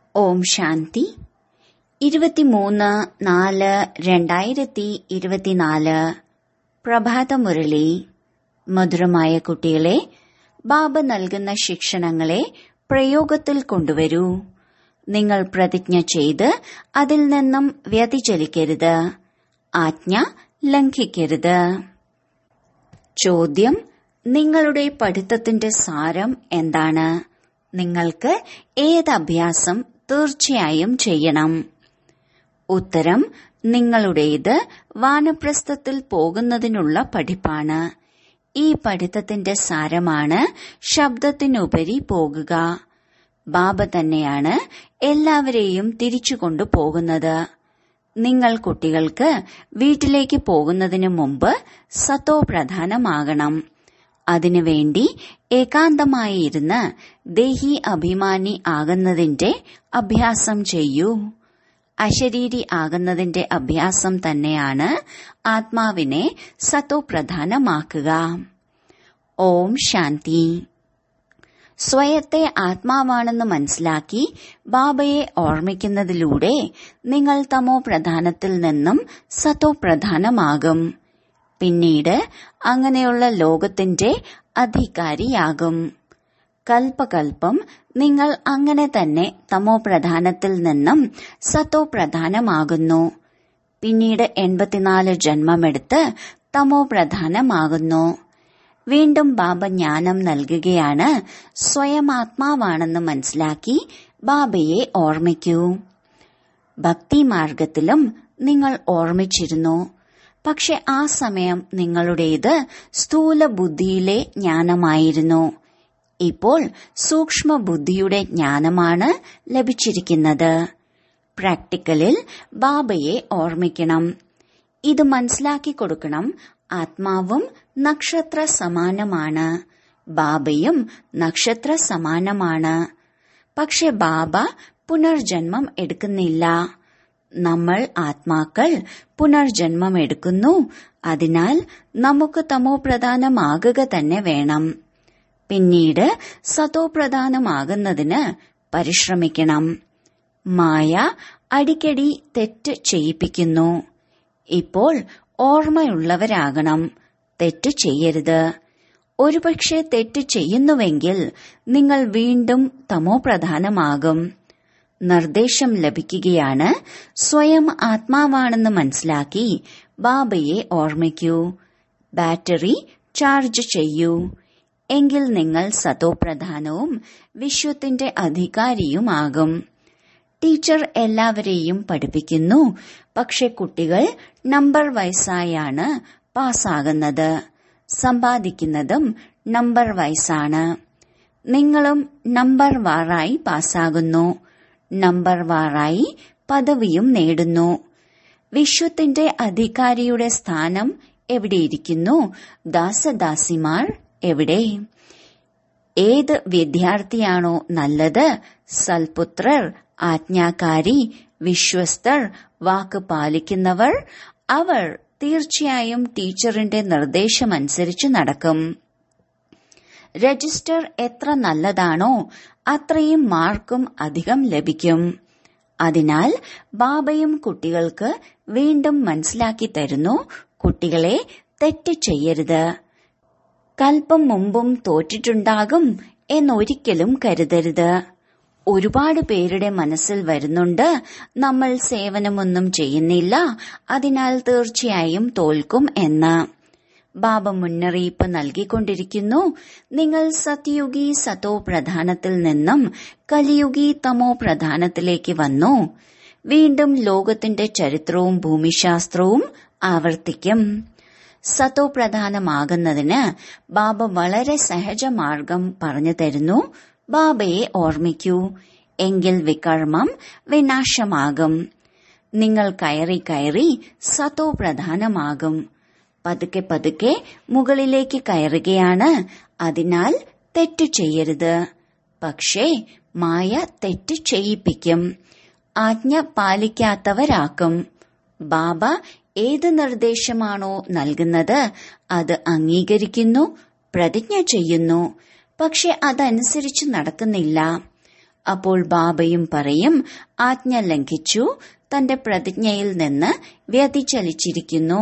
ഓം ശാന്തി ഇരുപത്തിമൂന്ന് നാല് രണ്ടായിരത്തി ഇരുപത്തിനാല് പ്രഭാതമുരളി മധുരമായ കുട്ടികളെ ബാബ നൽകുന്ന ശിക്ഷണങ്ങളെ പ്രയോഗത്തിൽ കൊണ്ടുവരൂ നിങ്ങൾ പ്രതിജ്ഞ ചെയ്ത് അതിൽ നിന്നും വ്യതിചലിക്കരുത് ആജ്ഞ ലംഘിക്കരുത് ചോദ്യം നിങ്ങളുടെ പഠിത്തത്തിന്റെ സാരം എന്താണ് നിങ്ങൾക്ക് ഏത് അഭ്യാസം തീർച്ചയായും ചെയ്യണം ഉത്തരം നിങ്ങളുടേത് വാനപ്രസ്ഥത്തിൽ പോകുന്നതിനുള്ള പഠിപ്പാണ് ഈ പഠിത്തത്തിന്റെ സാരമാണ് ശബ്ദത്തിനുപരി പോകുക ബാബ തന്നെയാണ് എല്ലാവരെയും തിരിച്ചു കൊണ്ടുപോകുന്നത് നിങ്ങൾ കുട്ടികൾക്ക് വീട്ടിലേക്ക് പോകുന്നതിന് മുമ്പ് സത്തോ പ്രധാനമാകണം അതിനുവേണ്ടി ഏകാന്തമായി ഇരുന്ന് ദേഹി അഭിമാനി ആകുന്നതിന്റെ അഭ്യാസം ചെയ്യൂ അശരീരി ആകുന്നതിന്റെ അഭ്യാസം തന്നെയാണ് ആത്മാവിനെ സത്തോ പ്രധാനമാക്കുക ഓം ശാന്തി സ്വയത്തെ ആത്മാവാണെന്ന് മനസ്സിലാക്കി ബാബയെ ഓർമ്മിക്കുന്നതിലൂടെ നിങ്ങൾ തമോ പ്രധാനത്തിൽ നിന്നും സത്തോ പ്രധാനമാകും പിന്നീട് അങ്ങനെയുള്ള ലോകത്തിന്റെ അധികാരിയാകും കൽപ്പകൽപ്പം നിങ്ങൾ അങ്ങനെ തന്നെ തമോ പ്രധാനത്തിൽ നിന്നും സത്തോ പ്രധാനമാകുന്നു പിന്നീട് എൺപത്തിനാല് ജന്മമെടുത്ത് തമോ പ്രധാനമാകുന്നു വീണ്ടും ബാബ ജ്ഞാനം നൽകുകയാണ് സ്വയം ആത്മാവാണെന്ന് മനസ്സിലാക്കി ബാബയെ ഓർമ്മിക്കൂ ഭക്തിമാർഗത്തിലും നിങ്ങൾ ഓർമ്മിച്ചിരുന്നു പക്ഷെ ആ സമയം നിങ്ങളുടേത് സ്ഥൂല ബുദ്ധിയിലെ ജ്ഞാനമായിരുന്നു ഇപ്പോൾ സൂക്ഷ്മ ബുദ്ധിയുടെ ജ്ഞാനമാണ് ലഭിച്ചിരിക്കുന്നത് പ്രാക്ടിക്കലിൽ ബാബയെ ഓർമ്മിക്കണം ഇത് മനസ്സിലാക്കി കൊടുക്കണം ആത്മാവും നക്ഷത്ര സമാനമാണ് ബാബയും നക്ഷത്ര സമാനമാണ് പക്ഷെ ബാബ പുനർജന്മം എടുക്കുന്നില്ല നമ്മൾ ആത്മാക്കൾ പുനർജന്മം എടുക്കുന്നു അതിനാൽ നമുക്ക് തമോ പ്രധാനമാകുക തന്നെ വേണം പിന്നീട് സതോ പ്രധാനമാകുന്നതിന് പരിശ്രമിക്കണം മായ അടിക്കടി തെറ്റ് ചെയ്യിപ്പിക്കുന്നു ഇപ്പോൾ ഓർമ്മയുള്ളവരാകണം തെറ്റ് ചെയ്യരുത് ഒരുപക്ഷെ തെറ്റ് ചെയ്യുന്നുവെങ്കിൽ നിങ്ങൾ വീണ്ടും തമോ പ്രധാനമാകും നിർദ്ദേശം ലഭിക്കുകയാണ് സ്വയം ആത്മാവാണെന്ന് മനസ്സിലാക്കി ബാബയെ ഓർമ്മിക്കൂ ബാറ്ററി ചാർജ് ചെയ്യൂ എങ്കിൽ നിങ്ങൾ സതോപ്രധാനവും വിശ്വത്തിന്റെ അധികാരിയുമാകും ടീച്ചർ എല്ലാവരെയും പഠിപ്പിക്കുന്നു പക്ഷെ കുട്ടികൾ നമ്പർ വയസ്സായാണ് പാസ്സാകുന്നത് സമ്പാദിക്കുന്നതും നമ്പർ വയസ്സാണ് നിങ്ങളും നമ്പർ വാറായി പാസ്സാകുന്നു നമ്പർ വാറായി പദവിയും നേടുന്നു വിശ്വത്തിന്റെ അധികാരിയുടെ സ്ഥാനം എവിടെയിരിക്കുന്നു ദാസദാസിമാർ എവിടെ ഏത് വിദ്യാർത്ഥിയാണോ നല്ലത് സൽപുത്രർ ആജ്ഞാകാരി വിശ്വസ്തർ വാക്ക് പാലിക്കുന്നവർ അവർ തീർച്ചയായും ടീച്ചറിന്റെ നിർദ്ദേശമനുസരിച്ച് നടക്കും രജിസ്റ്റർ എത്ര നല്ലതാണോ അത്രയും മാർക്കും അധികം ലഭിക്കും അതിനാൽ ബാബയും കുട്ടികൾക്ക് വീണ്ടും മനസ്സിലാക്കി തരുന്നു കുട്ടികളെ തെറ്റ് ചെയ്യരുത് കൽപ്പം മുമ്പും തോറ്റിട്ടുണ്ടാകും എന്നൊരിക്കലും കരുതരുത് ഒരുപാട് പേരുടെ മനസ്സിൽ വരുന്നുണ്ട് നമ്മൾ സേവനമൊന്നും ചെയ്യുന്നില്ല അതിനാൽ തീർച്ചയായും തോൽക്കും എന്ന് ബാബ മുന്നറിയിപ്പ് നൽകിക്കൊണ്ടിരിക്കുന്നു നിങ്ങൾ സത്യുഗി സതോ പ്രധാനത്തിൽ നിന്നും കലിയുഗി തമോ പ്രധാനത്തിലേക്ക് വന്നു വീണ്ടും ലോകത്തിന്റെ ചരിത്രവും ഭൂമിശാസ്ത്രവും ആവർത്തിക്കും സതോ പ്രധാനമാകുന്നതിന് ബാബ വളരെ സഹജമാർഗം പറഞ്ഞു തരുന്നു ബാബയെ ഓർമ്മിക്കൂ എങ്കിൽ വികർമ്മം വിനാശമാകും നിങ്ങൾ കയറി കയറി സതോ പ്രധാനമാകും പതുക്കെ പതുക്കെ മുകളിലേക്ക് കയറുകയാണ് അതിനാൽ തെറ്റു ചെയ്യരുത് പക്ഷേ മായ തെറ്റ് ചെയ്യിപ്പിക്കും ആജ്ഞ പാലിക്കാത്തവരാക്കും ബാബ ഏത് നിർദ്ദേശമാണോ നൽകുന്നത് അത് അംഗീകരിക്കുന്നു പ്രതിജ്ഞ ചെയ്യുന്നു പക്ഷെ അതനുസരിച്ച് നടക്കുന്നില്ല അപ്പോൾ ബാബയും പറയും ആജ്ഞ ലംഘിച്ചു തന്റെ പ്രതിജ്ഞയിൽ നിന്ന് വ്യതിചലിച്ചിരിക്കുന്നു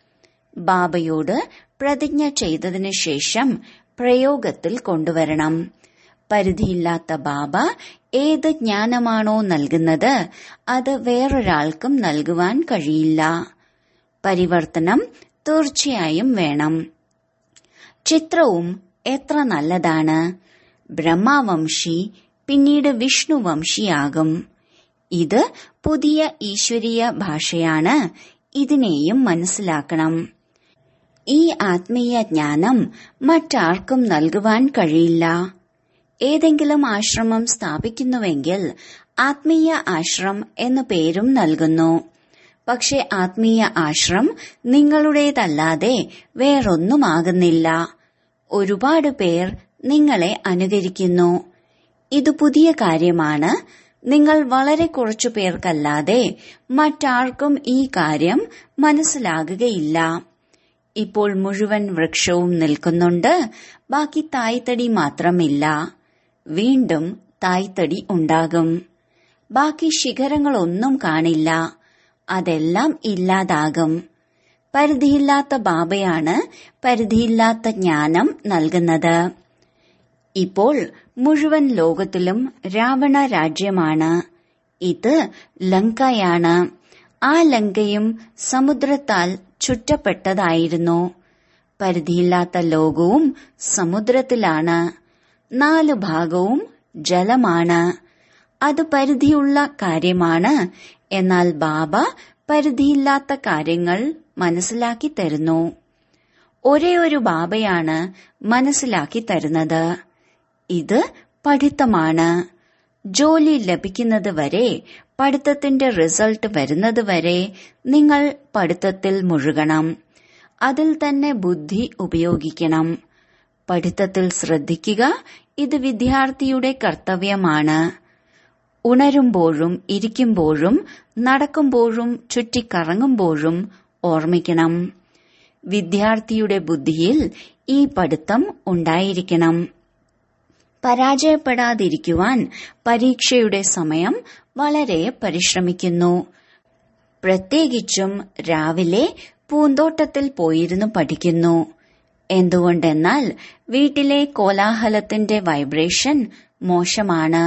ബാബയോട് പ്രതിജ്ഞ ചെയ്തതിനു ശേഷം പ്രയോഗത്തിൽ കൊണ്ടുവരണം പരിധിയില്ലാത്ത ബാബ ഏത് ജ്ഞാനമാണോ നൽകുന്നത് അത് വേറൊരാൾക്കും നൽകുവാൻ കഴിയില്ല പരിവർത്തനം തീർച്ചയായും വേണം ചിത്രവും എത്ര നല്ലതാണ് ബ്രഹ്മവംശി പിന്നീട് വിഷ്ണുവംശിയാകും ഇത് പുതിയ ഈശ്വരീയ ഭാഷയാണ് ഇതിനെയും മനസ്സിലാക്കണം ഈ ആത്മീയ ജ്ഞാനം മറ്റാർക്കും നൽകുവാൻ കഴിയില്ല ഏതെങ്കിലും ആശ്രമം സ്ഥാപിക്കുന്നുവെങ്കിൽ ആത്മീയ ആശ്രം എന്നു പേരും നൽകുന്നു പക്ഷെ ആത്മീയ ആശ്രം നിങ്ങളുടേതല്ലാതെ വേറൊന്നുമാകുന്നില്ല ഒരുപാട് പേർ നിങ്ങളെ അനുകരിക്കുന്നു ഇത് പുതിയ കാര്യമാണ് നിങ്ങൾ വളരെ കുറച്ചു പേർക്കല്ലാതെ മറ്റാർക്കും ഈ കാര്യം മനസ്സിലാകുകയില്ല ഇപ്പോൾ മുഴുവൻ വൃക്ഷവും നിൽക്കുന്നുണ്ട് ബാക്കി തായ്തടി മാത്രമില്ല വീണ്ടും തായ്തടി ഉണ്ടാകും ബാക്കി ശിഖരങ്ങളൊന്നും കാണില്ല അതെല്ലാം ഇല്ലാതാകും പരിധിയില്ലാത്ത ബാബയാണ് പരിധിയില്ലാത്ത ജ്ഞാനം നൽകുന്നത് ഇപ്പോൾ മുഴുവൻ ലോകത്തിലും രാവണ രാജ്യമാണ് ഇത് ലങ്കയാണ് ആ ലങ്കയും സമുദ്രത്താൽ ചുറ്റപ്പെട്ടതായിരുന്നു പരിധിയില്ലാത്ത ലോകവും സമുദ്രത്തിലാണ് നാല് ഭാഗവും ജലമാണ് അത് പരിധിയുള്ള കാര്യമാണ് എന്നാൽ ബാബ പരിധിയില്ലാത്ത കാര്യങ്ങൾ മനസ്സിലാക്കി തരുന്നു ഒരേ ഒരു ബാബയാണ് മനസ്സിലാക്കി തരുന്നത് ഇത് പഠിത്തമാണ് ജോലി ലഭിക്കുന്നത് വരെ പഠിത്തത്തിന്റെ റിസൾട്ട് വരുന്നത് വരെ നിങ്ങൾ പഠിത്തത്തിൽ മുഴുകണം അതിൽ തന്നെ ബുദ്ധി ഉപയോഗിക്കണം പഠിത്തത്തിൽ ശ്രദ്ധിക്കുക ഇത് വിദ്യാർത്ഥിയുടെ കർത്തവ്യമാണ് ഉണരുമ്പോഴും ഇരിക്കുമ്പോഴും നടക്കുമ്പോഴും ചുറ്റിക്കറങ്ങുമ്പോഴും ഓർമ്മിക്കണം വിദ്യാർത്ഥിയുടെ ബുദ്ധിയിൽ ഈ പഠിത്തം ഉണ്ടായിരിക്കണം പരാജയപ്പെടാതിരിക്കുവാൻ പരീക്ഷയുടെ സമയം വളരെ പരിശ്രമിക്കുന്നു പ്രത്യേകിച്ചും രാവിലെ പൂന്തോട്ടത്തിൽ പോയിരുന്നു പഠിക്കുന്നു എന്തുകൊണ്ടെന്നാൽ വീട്ടിലെ കോലാഹലത്തിന്റെ വൈബ്രേഷൻ മോശമാണ്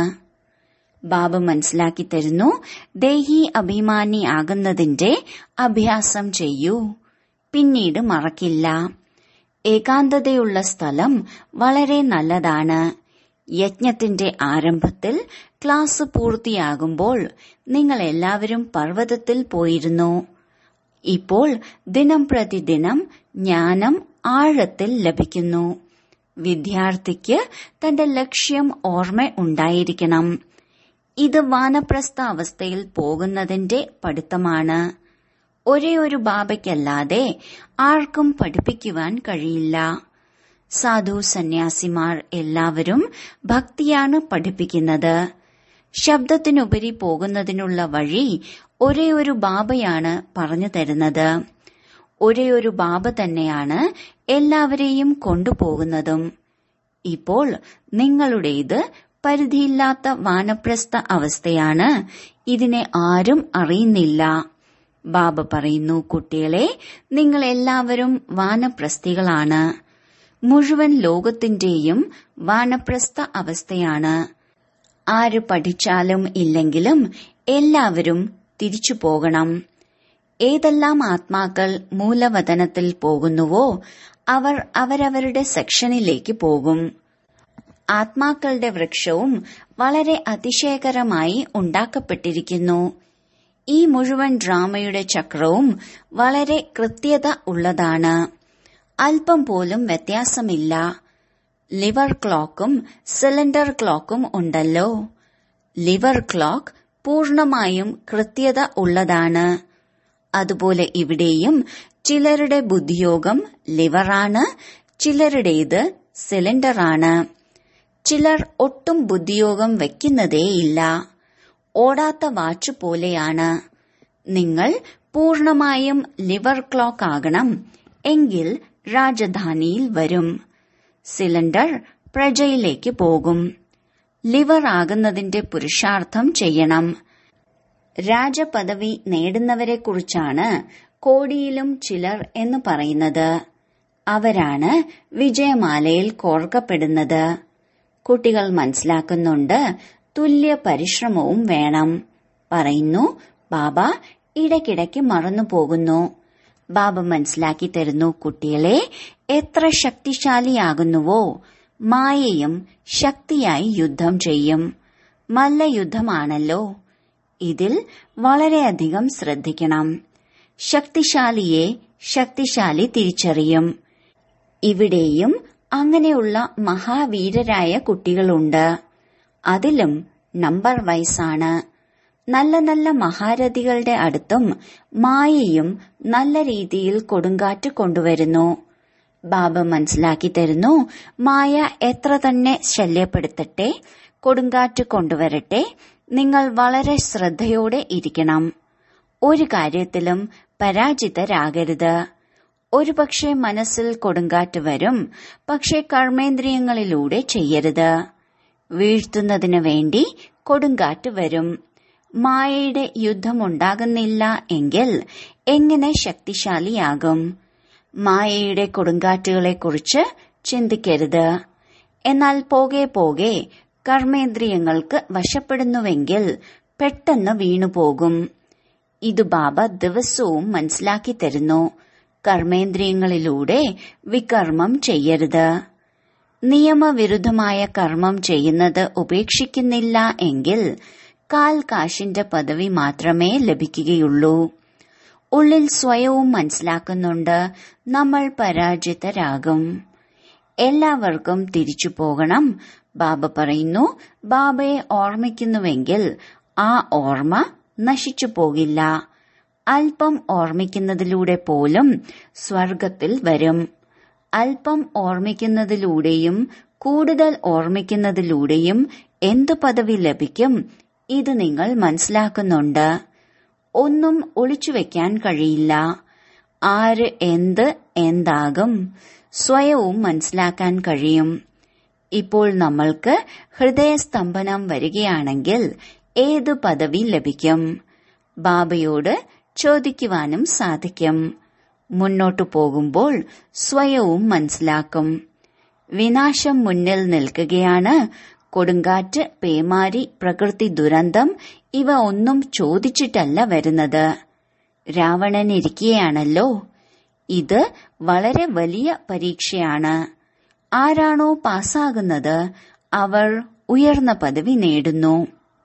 ബാബ മനസ്സിലാക്കി തരുന്നു ദേഹി അഭിമാനി ആകുന്നതിന്റെ അഭ്യാസം ചെയ്യൂ പിന്നീട് മറക്കില്ല ഏകാന്തതയുള്ള സ്ഥലം വളരെ നല്ലതാണ് യജ്ഞത്തിന്റെ ആരംഭത്തിൽ ക്ലാസ് പൂർത്തിയാകുമ്പോൾ നിങ്ങൾ എല്ലാവരും പർവ്വതത്തിൽ പോയിരുന്നു ഇപ്പോൾ ദിനം പ്രതിദിനം ജ്ഞാനം ആഴത്തിൽ ലഭിക്കുന്നു വിദ്യാർത്ഥിക്ക് തന്റെ ലക്ഷ്യം ഓർമ്മ ഉണ്ടായിരിക്കണം ഇത് വാനപ്രസ്ഥ അവസ്ഥയിൽ പോകുന്നതിന്റെ പഠിത്തമാണ് ഒരേ ഒരു ബാബയ്ക്കല്ലാതെ ആർക്കും പഠിപ്പിക്കുവാൻ കഴിയില്ല സാധു സന്യാസിമാർ എല്ലാവരും ഭക്തിയാണ് പഠിപ്പിക്കുന്നത് ശബ്ദത്തിനുപരി പോകുന്നതിനുള്ള വഴി ഒരേ ഒരു ബാബയാണ് പറഞ്ഞു തരുന്നത് ഒരേ ഒരു ബാബ തന്നെയാണ് എല്ലാവരെയും കൊണ്ടുപോകുന്നതും ഇപ്പോൾ നിങ്ങളുടേത് പരിധിയില്ലാത്ത വാനപ്രസ്ഥ അവസ്ഥയാണ് ഇതിനെ ആരും അറിയുന്നില്ല ബാബ പറയുന്നു കുട്ടികളെ നിങ്ങൾ എല്ലാവരും വാനപ്രസ്ഥികളാണ് മുഴുവൻ ലോകത്തിന്റെയും വാനപ്രസ്ഥ അവസ്ഥയാണ് ആര് പഠിച്ചാലും ഇല്ലെങ്കിലും എല്ലാവരും തിരിച്ചു പോകണം ഏതെല്ലാം ആത്മാക്കൾ മൂലവതനത്തിൽ പോകുന്നുവോ അവർ അവരവരുടെ സെക്ഷനിലേക്ക് പോകും ആത്മാക്കളുടെ വൃക്ഷവും വളരെ അതിശയകരമായി ഉണ്ടാക്കപ്പെട്ടിരിക്കുന്നു ഈ മുഴുവൻ ഡ്രാമയുടെ ചക്രവും വളരെ കൃത്യത ഉള്ളതാണ് അല്പം പോലും വ്യത്യാസമില്ല ലിവർ ക്ലോക്കും സിലിണ്ടർ ക്ലോക്കും ഉണ്ടല്ലോ ലിവർ ക്ലോക്ക് പൂർണമായും കൃത്യത ഉള്ളതാണ് അതുപോലെ ഇവിടെയും ചിലരുടെ ബുദ്ധിയോഗം ലിവറാണ് ചിലരുടേത് സിലിണ്ടറാണ് ചിലർ ഒട്ടും ബുദ്ധിയോഗം വയ്ക്കുന്നതേയില്ല ഓടാത്ത വാച്ച് പോലെയാണ് നിങ്ങൾ പൂർണമായും ലിവർ ക്ലോക്ക് ആകണം എങ്കിൽ രാജധാനിയിൽ വരും സിലിണ്ടർ പ്രജയിലേക്ക് പോകും ലിവർ ആകുന്നതിന്റെ പുരുഷാർത്ഥം ചെയ്യണം രാജപദവി നേടുന്നവരെക്കുറിച്ചാണ് കോടിയിലും ചിലർ എന്ന് പറയുന്നത് അവരാണ് വിജയമാലയിൽ കോർക്കപ്പെടുന്നത് കുട്ടികൾ മനസ്സിലാക്കുന്നുണ്ട് തുല്യ പരിശ്രമവും വേണം പറയുന്നു ബാബ ഇടയ്ക്കിടയ്ക്ക് മറന്നു പോകുന്നു ബാബ മനസ്സിലാക്കി തരുന്നു കുട്ടികളെ എത്ര ശക്തിശാലിയാകുന്നുവോ മായയും ശക്തിയായി യുദ്ധം ചെയ്യും മല്ലയുദ്ധമാണല്ലോ ഇതിൽ വളരെയധികം ശ്രദ്ധിക്കണം ശക്തിശാലിയെ ശക്തിശാലി തിരിച്ചറിയും ഇവിടെയും അങ്ങനെയുള്ള മഹാവീരരായ കുട്ടികളുണ്ട് അതിലും നമ്പർ വൈസാണ് നല്ല നല്ല മഹാരഥികളുടെ അടുത്തും മായയും നല്ല രീതിയിൽ കൊടുങ്കാറ്റ് കൊണ്ടുവരുന്നു ബാബ മനസ്സിലാക്കി തരുന്നു മായ എത്ര തന്നെ ശല്യപ്പെടുത്തട്ടെ കൊടുങ്കാറ്റ് കൊണ്ടുവരട്ടെ നിങ്ങൾ വളരെ ശ്രദ്ധയോടെ ഇരിക്കണം ഒരു കാര്യത്തിലും പരാജിതരാകരുത് ഒരുപക്ഷെ മനസ്സിൽ കൊടുങ്കാറ്റ് വരും പക്ഷെ കർമ്മേന്ദ്രിയങ്ങളിലൂടെ ചെയ്യരുത് വീഴ്ത്തുന്നതിനു വേണ്ടി കൊടുങ്കാറ്റ് വരും മായയുടെ യുദ്ധമുണ്ടാകുന്നില്ല എങ്കിൽ എങ്ങനെ ശക്തിശാലിയാകും മായയുടെ കൊടുങ്കാറ്റുകളെക്കുറിച്ച് ചിന്തിക്കരുത് എന്നാൽ പോകെ പോകെ കർമ്മേന്ദ്രിയങ്ങൾക്ക് വശപ്പെടുന്നുവെങ്കിൽ പെട്ടെന്ന് വീണുപോകും ഇത് ബാബ ദിവസവും മനസ്സിലാക്കി തരുന്നു കർമ്മേന്ദ്രിയങ്ങളിലൂടെ വികർമ്മം ചെയ്യരുത് നിയമവിരുദ്ധമായ കർമ്മം ചെയ്യുന്നത് ഉപേക്ഷിക്കുന്നില്ല എങ്കിൽ കാൽ കാശിന്റെ പദവി മാത്രമേ ലഭിക്കുകയുള്ളൂ ഉള്ളിൽ സ്വയവും മനസ്സിലാക്കുന്നുണ്ട് നമ്മൾ പരാജിതരാകും എല്ലാവർക്കും തിരിച്ചു പോകണം ബാബ പറയുന്നു ബാബയെ ഓർമ്മിക്കുന്നുവെങ്കിൽ ആ ഓർമ്മ നശിച്ചു പോകില്ല അല്പം ഓർമ്മിക്കുന്നതിലൂടെ പോലും സ്വർഗത്തിൽ വരും അല്പം ഓർമ്മിക്കുന്നതിലൂടെയും കൂടുതൽ ഓർമ്മിക്കുന്നതിലൂടെയും എന്തു പദവി ലഭിക്കും ഇത് നിങ്ങൾ മനസ്സിലാക്കുന്നുണ്ട് ഒന്നും ഒളിച്ചുവെക്കാൻ കഴിയില്ല ആര് എന്ത് എന്താകും സ്വയവും മനസ്സിലാക്കാൻ കഴിയും ഇപ്പോൾ നമ്മൾക്ക് ഹൃദയസ്തംഭനം വരികയാണെങ്കിൽ ഏതു പദവി ലഭിക്കും ബാബയോട് ചോദിക്കുവാനും സാധിക്കും മുന്നോട്ടു പോകുമ്പോൾ സ്വയവും മനസ്സിലാക്കും വിനാശം മുന്നിൽ നിൽക്കുകയാണ് കൊടുങ്കാറ്റ് പേമാരി പ്രകൃതി ദുരന്തം ഇവ ഒന്നും ചോദിച്ചിട്ടല്ല വരുന്നത് രാവണൻ ഇരിക്കുകയാണല്ലോ ഇത് വളരെ വലിയ പരീക്ഷയാണ് ആരാണോ പാസ്സാകുന്നത് അവർ ഉയർന്ന പദവി നേടുന്നു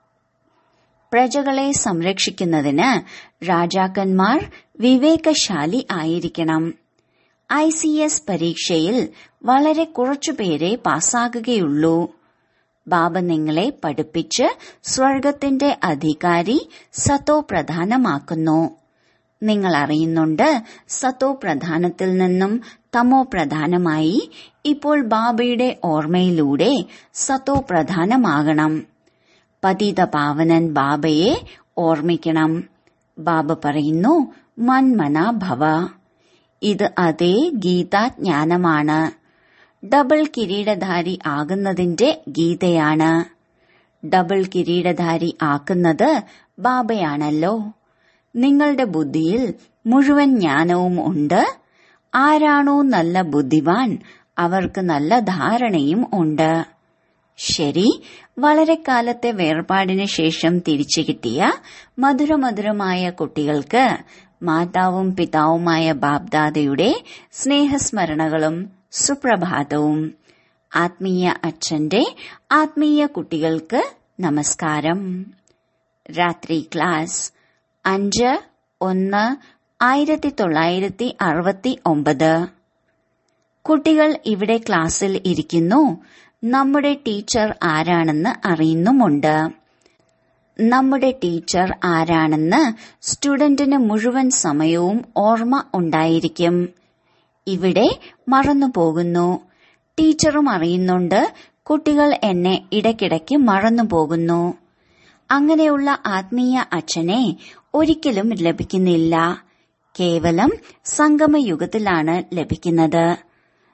പ്രജകളെ സംരക്ഷിക്കുന്നതിന് രാജാക്കന്മാർ വിവേകശാലി ആയിരിക്കണം ഐ സി എസ് പരീക്ഷയിൽ വളരെ കുറച്ചുപേരെ പാസ്സാകുകയുള്ളൂ ബാബ നിങ്ങളെ പഠിപ്പിച്ച് സ്വർഗത്തിന്റെ അധികാരി സത്തോ പ്രധാനമാക്കുന്നു നിങ്ങൾ അറിയുന്നുണ്ട് സത്തോ പ്രധാനത്തിൽ നിന്നും തമോ പ്രധാനമായി ഇപ്പോൾ ബാബയുടെ ഓർമ്മയിലൂടെ സത്തോ പ്രധാനമാകണം പതിത പാവനൻ ബാബയെ ഓർമ്മിക്കണം ബാബ പറയുന്നു മന്മന ഭവ ഇത് അതേ ഗീതാജ്ഞാനമാണ് ഡബിൾ കിരീടധാരി ആകുന്നതിന്റെ ഗീതയാണ് ഡബിൾ കിരീടധാരി ആക്കുന്നത് ബാബയാണല്ലോ നിങ്ങളുടെ ബുദ്ധിയിൽ മുഴുവൻ ജ്ഞാനവും ഉണ്ട് ആരാണോ നല്ല ബുദ്ധിമാൻ അവർക്ക് നല്ല ധാരണയും ഉണ്ട് ശരി വളരെ കാലത്തെ വേർപാടിന് ശേഷം തിരിച്ചു കിട്ടിയ മധുരമധുരമായ കുട്ടികൾക്ക് മാതാവും പിതാവുമായ ബാബ്ദാദയുടെ സ്നേഹസ്മരണകളും സുപ്രഭാതവും ആത്മീയ അച്ഛന്റെ ആത്മീയ കുട്ടികൾക്ക് നമസ്കാരം രാത്രി ക്ലാസ് അഞ്ച് ഒന്ന് ആയിരത്തി തൊള്ളായിരത്തി അറുപത്തി ഒമ്പത് കുട്ടികൾ ഇവിടെ ക്ലാസ്സിൽ ഇരിക്കുന്നു നമ്മുടെ ടീച്ചർ ആരാണെന്ന് അറിയുന്നുമുണ്ട് നമ്മുടെ ടീച്ചർ ആരാണെന്ന് സ്റ്റുഡന്റിന് മുഴുവൻ സമയവും ഓർമ്മ ഉണ്ടായിരിക്കും ഇവിടെ മറന്നുപോകുന്നു ടീച്ചറും അറിയുന്നുണ്ട് കുട്ടികൾ എന്നെ ഇടയ്ക്കിടയ്ക്ക് മറന്നുപോകുന്നു അങ്ങനെയുള്ള ആത്മീയ അച്ഛനെ ഒരിക്കലും ലഭിക്കുന്നില്ല കേവലം സംഗമയുഗത്തിലാണ് ലഭിക്കുന്നത്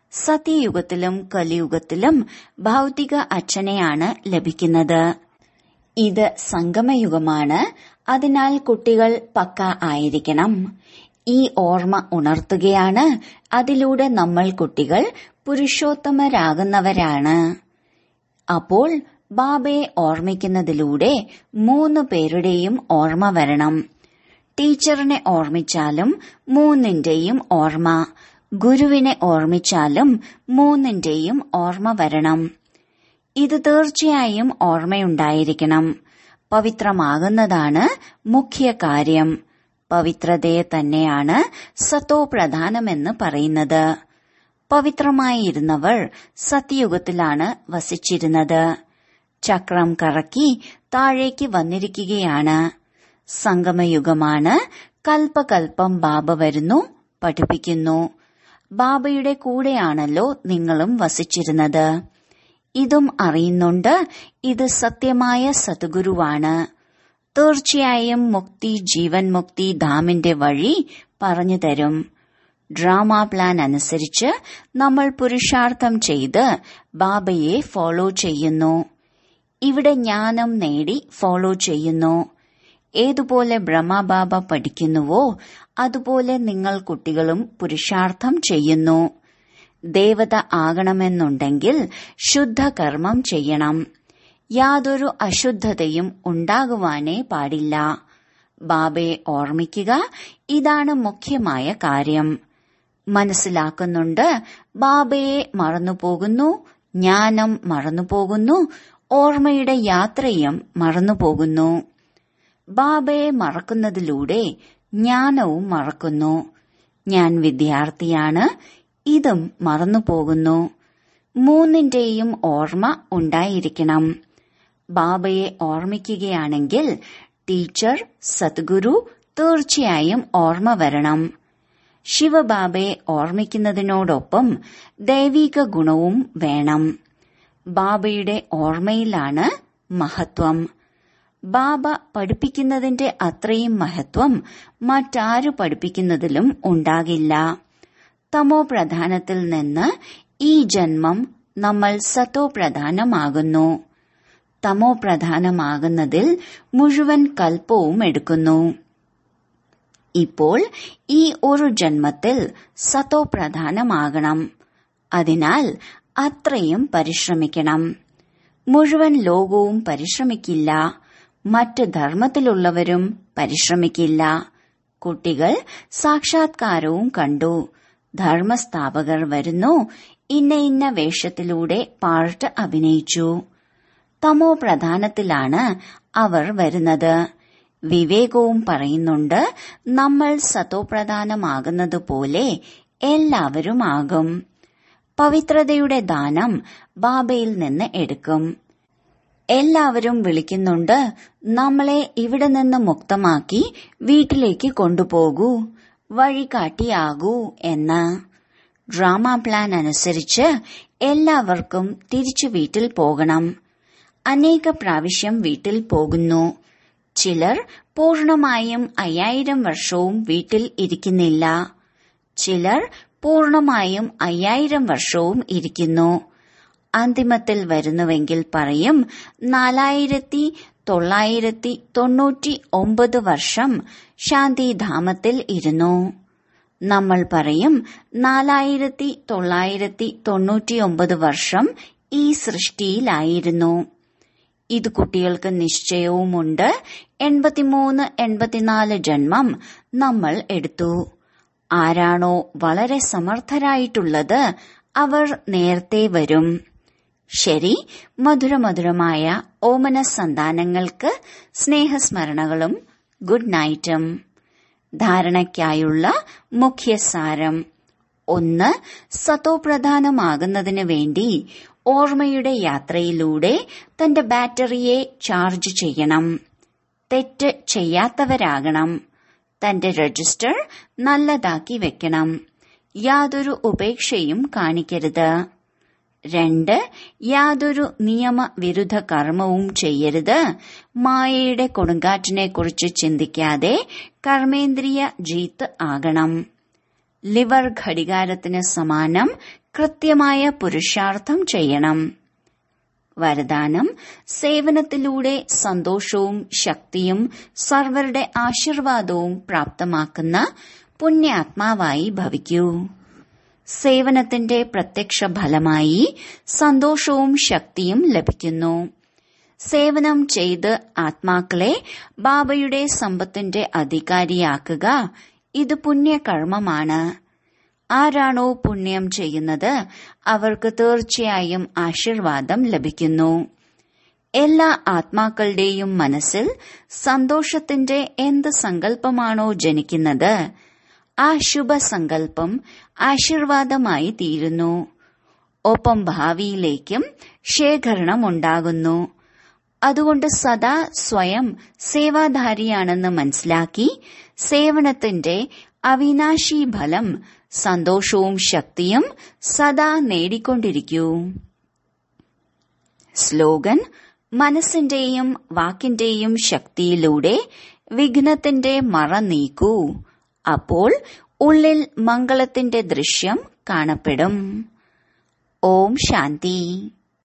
സത്യയുഗത്തിലും കലിയുഗത്തിലും ഭൗതിക അച്ഛനെയാണ് ലഭിക്കുന്നത് ഇത് സംഗമയുഗമാണ് അതിനാൽ കുട്ടികൾ പക്ക ആയിരിക്കണം ഈ ഓർമ്മ ഉണർത്തുകയാണ് അതിലൂടെ നമ്മൾ കുട്ടികൾ പുരുഷോത്തമരാകുന്നവരാണ് അപ്പോൾ ബാബയെ ഓർമ്മിക്കുന്നതിലൂടെ മൂന്ന് പേരുടെയും ഓർമ്മ വരണം ടീച്ചറിനെ ഓർമ്മിച്ചാലും മൂന്നിന്റെയും ഓർമ്മ ഗുരുവിനെ ഓർമ്മിച്ചാലും മൂന്നിന്റെയും ഓർമ്മ വരണം ഇത് തീർച്ചയായും ഓർമ്മയുണ്ടായിരിക്കണം പവിത്രമാകുന്നതാണ് മുഖ്യ കാര്യം പവിത്രതയെ തന്നെയാണ് സത്തോ പ്രധാനമെന്ന് പറയുന്നത് പവിത്രമായിരുന്നവർ സത്യയുഗത്തിലാണ് വസിച്ചിരുന്നത് ചക്രം കറക്കി താഴേക്ക് വന്നിരിക്കുകയാണ് സംഗമയുഗമാണ് കൽപ്പകൽപ്പം ബാബ വരുന്നു പഠിപ്പിക്കുന്നു ബാബയുടെ കൂടെയാണല്ലോ നിങ്ങളും വസിച്ചിരുന്നത് ഇതും അറിയുന്നുണ്ട് ഇത് സത്യമായ സദ്ഗുരുവാണ് തീർച്ചയായും മുക്തി ജീവൻ മുക്തി ധാമിന്റെ വഴി പറഞ്ഞു തരും ഡ്രാമ പ്ലാൻ അനുസരിച്ച് നമ്മൾ പുരുഷാർത്ഥം ചെയ്ത് ബാബയെ ഫോളോ ചെയ്യുന്നു ഇവിടെ ജ്ഞാനം നേടി ഫോളോ ചെയ്യുന്നു ഏതുപോലെ ബ്രഹ്മബാബ പഠിക്കുന്നുവോ അതുപോലെ നിങ്ങൾ കുട്ടികളും പുരുഷാർത്ഥം ചെയ്യുന്നു ദേവത ആകണമെന്നുണ്ടെങ്കിൽ ശുദ്ധകർമ്മം ചെയ്യണം യാതൊരു അശുദ്ധതയും ഉണ്ടാകുവാനേ പാടില്ല ബാബയെ ഓർമ്മിക്കുക ഇതാണ് മുഖ്യമായ കാര്യം മനസ്സിലാക്കുന്നുണ്ട് ബാബയെ മറന്നുപോകുന്നു ജ്ഞാനം മറന്നുപോകുന്നു ഓർമ്മയുടെ യാത്രയും മറന്നുപോകുന്നു ബാബയെ മറക്കുന്നതിലൂടെ ജ്ഞാനവും മറക്കുന്നു ഞാൻ വിദ്യാർത്ഥിയാണ് ഇതും മറന്നുപോകുന്നു മൂന്നിന്റെയും ഓർമ്മ ഉണ്ടായിരിക്കണം ബാബയെ ഓർമ്മിക്കുകയാണെങ്കിൽ ടീച്ചർ സദ്ഗുരു തീർച്ചയായും ഓർമ്മ വരണം ശിവബാബയെ ഓർമ്മിക്കുന്നതിനോടൊപ്പം ദൈവിക ഗുണവും വേണം ബാബയുടെ ഓർമ്മയിലാണ് മഹത്വം ബാബ പഠിപ്പിക്കുന്നതിന്റെ അത്രയും മഹത്വം മറ്റാരു പഠിപ്പിക്കുന്നതിലും ഉണ്ടാകില്ല തമോ പ്രധാനത്തിൽ നിന്ന് ഈ ജന്മം നമ്മൾ സത്തോ പ്രധാനമാകുന്നു തമോ പ്രധാനമാകുന്നതിൽ മുഴുവൻ കൽപ്പവും എടുക്കുന്നു ഇപ്പോൾ ഈ ഒരു ജന്മത്തിൽ സത്തോ പ്രധാനമാകണം അതിനാൽ അത്രയും പരിശ്രമിക്കണം മുഴുവൻ ലോകവും പരിശ്രമിക്കില്ല മറ്റ് ധർമ്മത്തിലുള്ളവരും പരിശ്രമിക്കില്ല കുട്ടികൾ സാക്ഷാത്കാരവും കണ്ടു ധർമ്മസ്ഥാപകർ വരുന്നു ഇന്ന ഇന്ന വേഷത്തിലൂടെ പാർട്ട് അഭിനയിച്ചു തമോ പ്രധാനത്തിലാണ് അവർ വരുന്നത് വിവേകവും പറയുന്നുണ്ട് നമ്മൾ സതോപ്രധാനമാകുന്നത് പോലെ എല്ലാവരും ആകും പവിത്രതയുടെ ദാനം ബാബയിൽ നിന്ന് എടുക്കും എല്ലാവരും വിളിക്കുന്നുണ്ട് നമ്മളെ ഇവിടെ നിന്ന് മുക്തമാക്കി വീട്ടിലേക്ക് കൊണ്ടുപോകൂ വഴികാട്ടിയാകൂ എന്ന് ഡ്രാമ പ്ലാൻ അനുസരിച്ച് എല്ലാവർക്കും തിരിച്ചു വീട്ടിൽ പോകണം അനേക പ്രാവശ്യം വീട്ടിൽ പോകുന്നു ചിലർ പൂർണമായും അയ്യായിരം വർഷവും വീട്ടിൽ ഇരിക്കുന്നില്ല ചിലർ പൂർണമായും അയ്യായിരം വർഷവും ഇരിക്കുന്നു അന്തിമത്തിൽ വരുന്നുവെങ്കിൽ പറയും നാലായിരത്തി തൊള്ളായിരത്തി തൊണ്ണൂറ്റി ഒമ്പത് വർഷം ശാന്തിധാമത്തിൽ ഇരുന്നു നമ്മൾ പറയും നാലായിരത്തി തൊള്ളായിരത്തി തൊണ്ണൂറ്റിയൊമ്പത് വർഷം ഈ സൃഷ്ടിയിലായിരുന്നു ഇത് കുട്ടികൾക്ക് നിശ്ചയവുമുണ്ട് എൺപത്തിമൂന്ന് എൺപത്തിനാല് ജന്മം നമ്മൾ എടുത്തു ആരാണോ വളരെ സമർത്ഥരായിട്ടുള്ളത് അവർ നേരത്തെ വരും ശരി മധുരമധുരമായ ഓമന സന്താനങ്ങൾക്ക് സ്നേഹസ്മരണകളും ഗുഡ് നൈറ്റും ധാരണയ്ക്കായുള്ള മുഖ്യസാരം ഒന്ന് സതോപ്രധാനമാകുന്നതിന് വേണ്ടി ഓർമ്മയുടെ യാത്രയിലൂടെ തന്റെ ബാറ്ററിയെ ചാർജ് ചെയ്യണം തെറ്റ് ചെയ്യാത്തവരാകണം തന്റെ രജിസ്റ്റർ നല്ലതാക്കി വെക്കണം യാതൊരു ഉപേക്ഷയും കാണിക്കരുത് രണ്ട് യാതൊരു നിയമവിരുദ്ധ കർമ്മവും ചെയ്യരുത് മായയുടെ കൊടുങ്കാറ്റിനെ കുറിച്ച് ചിന്തിക്കാതെ കർമ്മേന്ദ്രിയ ജീത്ത് ആകണം ലിവർ ഘടികാരത്തിന് സമാനം കൃത്യമായ പുരുഷാർത്ഥം ചെയ്യണം വരദാനം സേവനത്തിലൂടെ സന്തോഷവും ശക്തിയും സർവരുടെ ആശീർവാദവും പ്രാപ്തമാക്കുന്ന പുണ്യാത്മാവായി ഭവിക്കൂ സേവനത്തിന്റെ പ്രത്യക്ഷ ഫലമായി സന്തോഷവും ശക്തിയും ലഭിക്കുന്നു സേവനം ചെയ്ത് ആത്മാക്കളെ ബാബയുടെ സമ്പത്തിന്റെ അധികാരിയാക്കുക ഇത് പുണ്യകർമ്മമാണ് ആരാണോ പുണ്യം ചെയ്യുന്നത് അവർക്ക് തീർച്ചയായും ആശീർവാദം ലഭിക്കുന്നു എല്ലാ ആത്മാക്കളുടെയും മനസ്സിൽ സന്തോഷത്തിന്റെ എന്ത് സങ്കല്പമാണോ ജനിക്കുന്നത് ആ ശുഭസങ്കല്പം ആശീർവാദമായി തീരുന്നു ഒപ്പം ഭാവിയിലേക്കും ശേഖരണം ഉണ്ടാകുന്നു അതുകൊണ്ട് സദാ സ്വയം സേവാധാരിയാണെന്ന് മനസ്സിലാക്കി സേവനത്തിന്റെ അവിനാശി ഫലം സന്തോഷവും ശക്തിയും സദാ നേടിക്കൊണ്ടിരിക്കൂ സ്ലോഗൻ മനസ്സിന്റെയും വാക്കിന്റെയും ശക്തിയിലൂടെ വിഘ്നത്തിന്റെ മറ നീക്കൂ അപ്പോൾ ഉള്ളിൽ മംഗളത്തിന്റെ ദൃശ്യം കാണപ്പെടും ഓം ശാന്തി